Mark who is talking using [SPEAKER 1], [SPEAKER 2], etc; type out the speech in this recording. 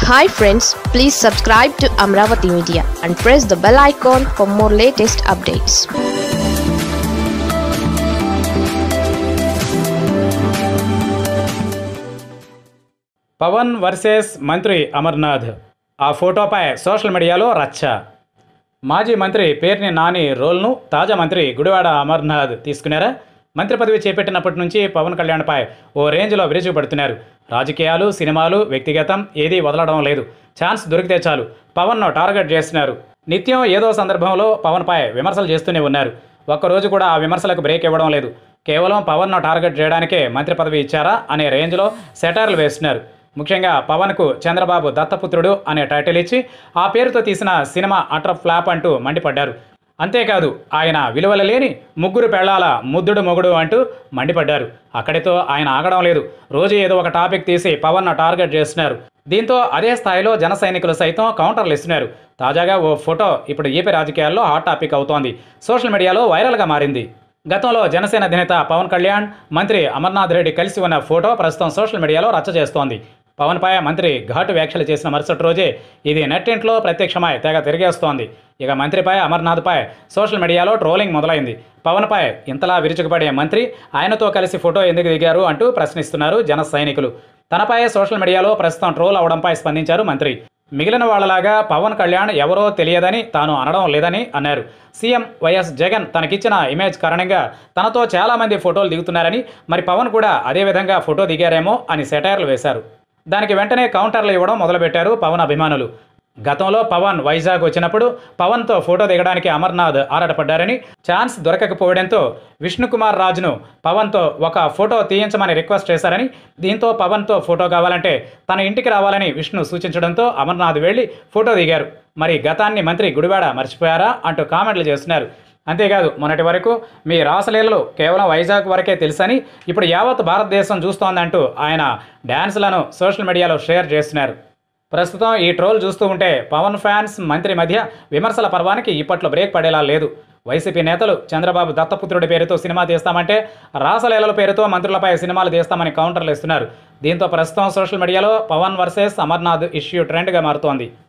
[SPEAKER 1] hi friends please subscribe to Amaravati media and press the bell icon for more latest updates
[SPEAKER 2] Pawan versus మంత్రి అమర్నాథ్ ఆ ఫోటోపై social మీడియాలో రచ్చ మాజీ మంత్రి పేర్ని నాని రోల్ను తాజా మంత్రి గుడివాడ అమర్నాథ్ తీసుకున్నారా మంత్రి పదవి చేపట్టినప్పటి నుంచి పవన్ కళ్యాణ్పై ఓ రేంజ్లో విరుచుకుపడుతున్నారు రాజకీయాలు సినిమాలు వ్యక్తిగతం ఏదీ వదలడం లేదు ఛాన్స్ దొరికితే చాలు పవన్ను టార్గెట్ చేస్తున్నారు నిత్యం ఏదో సందర్భంలో పవన్పై విమర్శలు చేస్తూనే ఉన్నారు ఒక్కరోజు కూడా ఆ విమర్శలకు బ్రేక్ ఇవ్వడం లేదు కేవలం పవన్ను టార్గెట్ చేయడానికే మంత్రి పదవి ఇచ్చారా అనే రేంజ్లో సెటైర్లు వేస్తున్నారు ముఖ్యంగా పవన్కు చంద్రబాబు దత్తపుత్రుడు అనే టైటిల్ ఇచ్చి ఆ పేరుతో తీసిన సినిమా అటర్ ఫ్లాప్ అంటూ మండిపడ్డారు అంతేకాదు ఆయన విలువల లేని ముగ్గురు పెళ్లాల ముద్దుడు మొగుడు అంటూ మండిపడ్డారు అక్కడితో ఆయన ఆగడం లేదు రోజు ఏదో ఒక టాపిక్ తీసి పవన్ను టార్గెట్ చేస్తున్నారు దీంతో అదే స్థాయిలో జన సైనికులు సైతం కౌంటర్లు ఇస్తున్నారు తాజాగా ఓ ఫోటో ఇప్పుడు ఏపీ రాజకీయాల్లో హాట్ టాపిక్ అవుతోంది సోషల్ మీడియాలో వైరల్గా మారింది గతంలో జనసేన అధినేత పవన్ కళ్యాణ్ మంత్రి అమర్నాథ్ రెడ్డి కలిసి ఉన్న ఫోటో ప్రస్తుతం సోషల్ మీడియాలో రచ్చ చేస్తోంది పవన్పై మంత్రి ఘాటు వ్యాఖ్యలు చేసిన మరుసటి రోజే ఇది నెట్టింట్లో ప్రత్యక్షమై తెగ తిరిగేస్తోంది ఇక మంత్రిపై అమర్నాథ్పై సోషల్ మీడియాలో ట్రోలింగ్ మొదలైంది పవన్పై ఇంతలా విరుచుకుపడే మంత్రి ఆయనతో కలిసి ఫోటో ఎందుకు దిగారు అంటూ ప్రశ్నిస్తున్నారు జన సైనికులు తనపై సోషల్ మీడియాలో ప్రస్తుతం ట్రోల్ అవడంపై స్పందించారు మంత్రి మిగిలిన వాళ్ళలాగా పవన్ కళ్యాణ్ ఎవరో తెలియదని తాను అనడం లేదని అన్నారు సీఎం వైఎస్ జగన్ తనకిచ్చిన ఇమేజ్ కారణంగా తనతో చాలామంది ఫోటోలు దిగుతున్నారని మరి పవన్ కూడా అదేవిధంగా ఫోటో దిగారేమో అని సెటైర్లు వేశారు దానికి వెంటనే కౌంటర్లు ఇవ్వడం మొదలుపెట్టారు పవన్ అభిమానులు గతంలో పవన్ వైజాగ్ వచ్చినప్పుడు పవన్తో ఫోటో దిగడానికి అమర్నాథ్ ఆరాటపడ్డారని ఛాన్స్ దొరకకపోవడంతో విష్ణుకుమార్ రాజును పవన్తో ఒక ఫోటో తీయించమని రిక్వెస్ట్ చేశారని దీంతో పవన్తో ఫోటో కావాలంటే తన ఇంటికి రావాలని విష్ణు సూచించడంతో అమర్నాథ్ వెళ్లి ఫోటో దిగారు మరి గతాన్ని మంత్రి గుడివాడ మర్చిపోయారా అంటూ కామెంట్లు చేస్తున్నారు అంతేకాదు మొన్నటి వరకు మీ రాసలీలలు కేవలం వైజాగ్ వరకే తెలుసని ఇప్పుడు యావత్ భారతదేశం చూస్తోందంటూ ఆయన డ్యాన్స్లను సోషల్ మీడియాలో షేర్ చేస్తున్నారు ప్రస్తుతం ఈ ట్రోల్ చూస్తూ ఉంటే పవన్ ఫ్యాన్స్ మంత్రి మధ్య విమర్శల పర్వానికి ఇప్పట్లో బ్రేక్ పడేలా లేదు వైసీపీ నేతలు చంద్రబాబు దత్తపుత్రుడి పేరుతో సినిమా తీస్తామంటే రాసలీలల పేరుతో మంత్రులపై సినిమాలు తీస్తామని కౌంటర్లు ఇస్తున్నారు దీంతో ప్రస్తుతం సోషల్ మీడియాలో పవన్ వర్సెస్ అమర్నాథ్ ఇష్యూ ట్రెండ్గా మారుతోంది